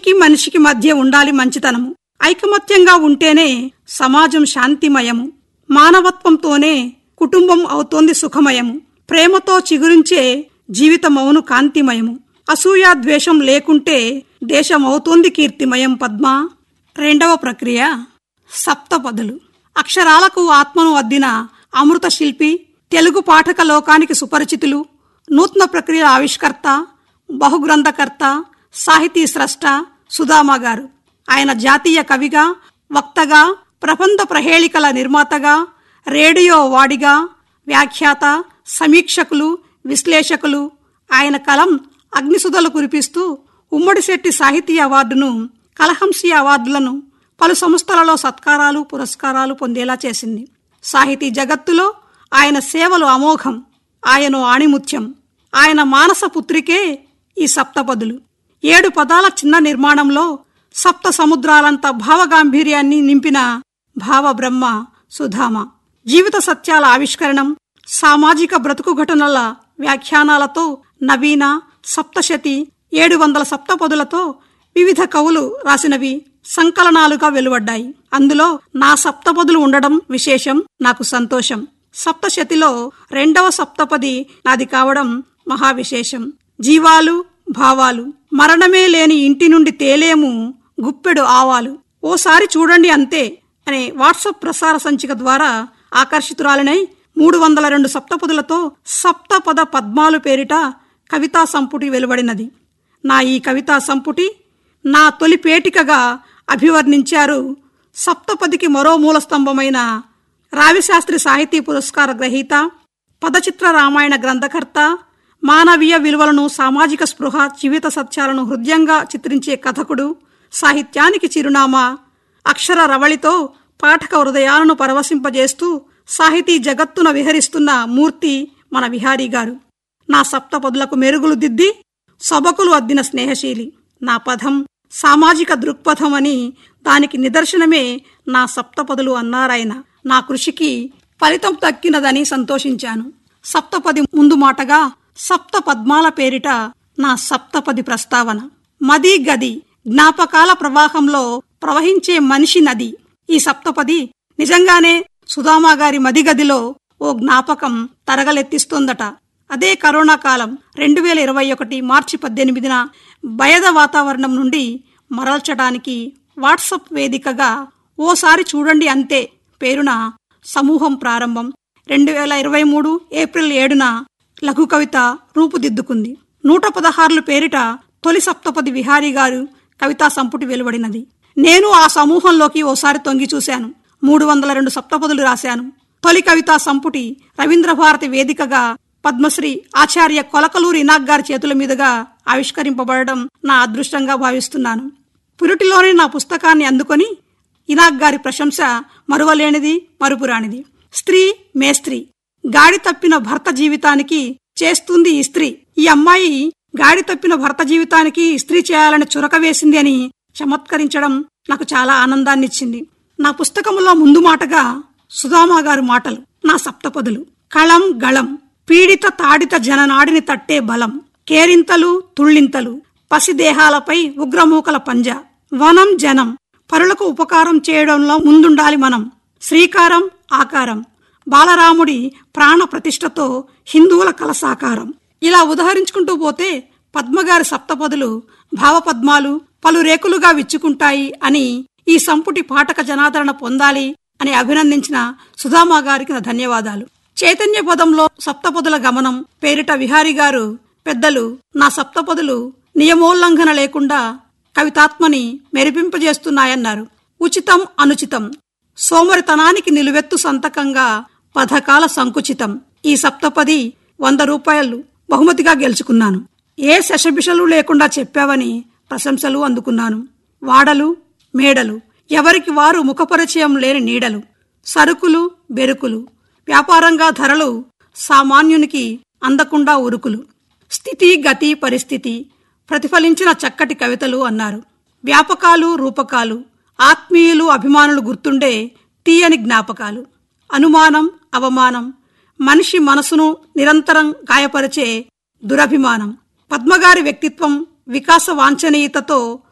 మనిషికి మనిషికి మధ్య ఉండాలి మంచితనము ఐకమత్యంగా ఉంటేనే సమాజం శాంతిమయము మానవత్వంతోనే కుటుంబం అవుతోంది సుఖమయము ప్రేమతో చిగురించే జీవితమౌను కాంతిమయము అసూయ ద్వేషం లేకుంటే దేశం అవుతోంది కీర్తిమయం పద్మ రెండవ ప్రక్రియ సప్తపదులు అక్షరాలకు ఆత్మను అద్దిన అమృత శిల్పి తెలుగు పాఠక లోకానికి సుపరిచితులు నూతన ప్రక్రియ ఆవిష్కర్త బహుగ్రంథకర్త సాహితీ స్రష్ట సుధామ గారు ఆయన జాతీయ కవిగా వక్తగా ప్రబంధ ప్రహేళికల నిర్మాతగా రేడియో వాడిగా వ్యాఖ్యాత సమీక్షకులు విశ్లేషకులు ఆయన కలం అగ్నిసుధలు కురిపిస్తూ ఉమ్మడి శెట్టి సాహితీ అవార్డును కలహంసి అవార్డులను పలు సంస్థలలో సత్కారాలు పురస్కారాలు పొందేలా చేసింది సాహితీ జగత్తులో ఆయన సేవలు అమోఘం ఆయన ఆణిముత్యం ఆయన మానస పుత్రికే ఈ సప్తపదులు ఏడు పదాల చిన్న నిర్మాణంలో సప్త సముద్రాలంత భావగాంభీర్యాన్ని నింపిన భావబ్రహ్మ సుధామ జీవిత సత్యాల ఆవిష్కరణం సామాజిక బ్రతుకు ఘటనల వ్యాఖ్యానాలతో నవీన సప్తశతి ఏడు వందల సప్తపదులతో వివిధ కవులు రాసినవి సంకలనాలుగా వెలువడ్డాయి అందులో నా సప్తపదులు ఉండడం విశేషం నాకు సంతోషం సప్తశతిలో రెండవ సప్తపది నాది కావడం మహావిశేషం జీవాలు భావాలు మరణమే లేని ఇంటి నుండి తేలేము గుప్పెడు ఆవాలు ఓసారి చూడండి అంతే అనే వాట్సాప్ ప్రసార సంచిక ద్వారా ఆకర్షితురాలనై మూడు వందల రెండు సప్తపదులతో సప్తపద పద్మాలు పేరిట కవితా సంపుటి వెలువడినది నా ఈ కవితా సంపుటి నా తొలి పేటికగా అభివర్ణించారు సప్తపదికి మరో మూలస్తంభమైన రావిశాస్త్రి సాహితీ పురస్కార గ్రహీత పదచిత్ర రామాయణ గ్రంథకర్త మానవీయ విలువలను సామాజిక స్పృహ జీవిత సత్యాలను హృదయంగా చిత్రించే కథకుడు సాహిత్యానికి చిరునామా అక్షర రవళితో పాఠక హృదయాలను పరవశింపజేస్తూ సాహితీ జగత్తున విహరిస్తున్న మూర్తి మన విహారీ గారు నా సప్తపదులకు మెరుగులు దిద్ది సొబకులు అద్దిన స్నేహశీలి నా పదం సామాజిక దృక్పథం అని దానికి నిదర్శనమే నా సప్తపదులు అన్నారాయన నా కృషికి ఫలితం దక్కినదని సంతోషించాను సప్తపది ముందు మాటగా సప్త పద్మాల పేరిట నా సప్తపది ప్రస్తావన మది గది జ్ఞాపకాల ప్రవాహంలో ప్రవహించే మనిషి నది ఈ సప్తపది నిజంగానే సుధామా గారి మదిగదిలో ఓ జ్ఞాపకం తరగలెత్తిస్తోందట అదే కరోనా కాలం రెండు వేల ఇరవై ఒకటి మార్చి పద్దెనిమిదిన భయద వాతావరణం నుండి మరల్చడానికి వాట్సప్ వేదికగా ఓసారి చూడండి అంతే పేరున సమూహం ప్రారంభం రెండు వేల ఇరవై మూడు ఏప్రిల్ ఏడున లఘు కవిత రూపుదిద్దుకుంది నూట పదహారులు పేరిట తొలి సప్తపది విహారీ గారు కవితా సంపుటి వెలువడినది నేను ఆ సమూహంలోకి ఓసారి తొంగి చూశాను మూడు వందల రెండు సప్తపదులు రాశాను తొలి కవితా సంపుటి రవీంద్ర భారతి వేదికగా పద్మశ్రీ ఆచార్య కొలకలూరి ఇనాక్ గారి చేతుల మీదుగా ఆవిష్కరింపబడడం నా అదృష్టంగా భావిస్తున్నాను పురిటిలోనే నా పుస్తకాన్ని అందుకొని ఇనాక్ గారి ప్రశంస మరువలేనిది మరుపురానిది స్త్రీ మేస్త్రి గాడి తప్పిన భర్త జీవితానికి చేస్తుంది ఈ స్త్రీ ఈ అమ్మాయి గాడి తప్పిన భర్త జీవితానికి ఇస్త్రీ చేయాలని చురక వేసింది అని చమత్కరించడం నాకు చాలా ఆనందాన్నిచ్చింది నా పుస్తకములో ముందు మాటగా సుధామా గారు మాటలు నా సప్తపదులు కళం గళం పీడిత తాడిత జననాడిని తట్టే బలం కేరింతలు తుళ్ళింతలు పసిదేహాలపై ఉగ్రమూకల పంజ వనం జనం పరులకు ఉపకారం చేయడంలో ముందుండాలి మనం శ్రీకారం ఆకారం బాలరాముడి ప్రాణ ప్రతిష్టతో హిందువుల కలసాకారం ఇలా ఉదహరించుకుంటూ పోతే పద్మగారి సప్తపదులు భావపద్మాలు పలు రేకులుగా విచ్చుకుంటాయి అని ఈ సంపుటి పాఠక జనాదరణ పొందాలి అని అభినందించిన సుధామా గారికి నా ధన్యవాదాలు చైతన్య పదంలో సప్తపదుల గమనం పేరిట విహారి గారు పెద్దలు నా సప్తపదులు నియమోల్లంఘన లేకుండా కవితాత్మని మెరిపింపజేస్తున్నాయన్నారు ఉచితం అనుచితం సోమరితనానికి నిలువెత్తు సంతకంగా పథకాల సంకుచితం ఈ సప్తపది వంద రూపాయలు బహుమతిగా గెలుచుకున్నాను ఏ శశబిషలు లేకుండా చెప్పావని ప్రశంసలు అందుకున్నాను వాడలు మేడలు ఎవరికి వారు ముఖపరిచయం లేని నీడలు సరుకులు బెరుకులు వ్యాపారంగా ధరలు సామాన్యునికి అందకుండా ఉరుకులు స్థితి గతి పరిస్థితి ప్రతిఫలించిన చక్కటి కవితలు అన్నారు వ్యాపకాలు రూపకాలు ఆత్మీయులు అభిమానులు గుర్తుండే తీయని జ్ఞాపకాలు అనుమానం అవమానం మనిషి మనసును నిరంతరం గాయపరిచే దురభిమానం పద్మగారి వ్యక్తిత్వం వికాస వాంఛనీయతతో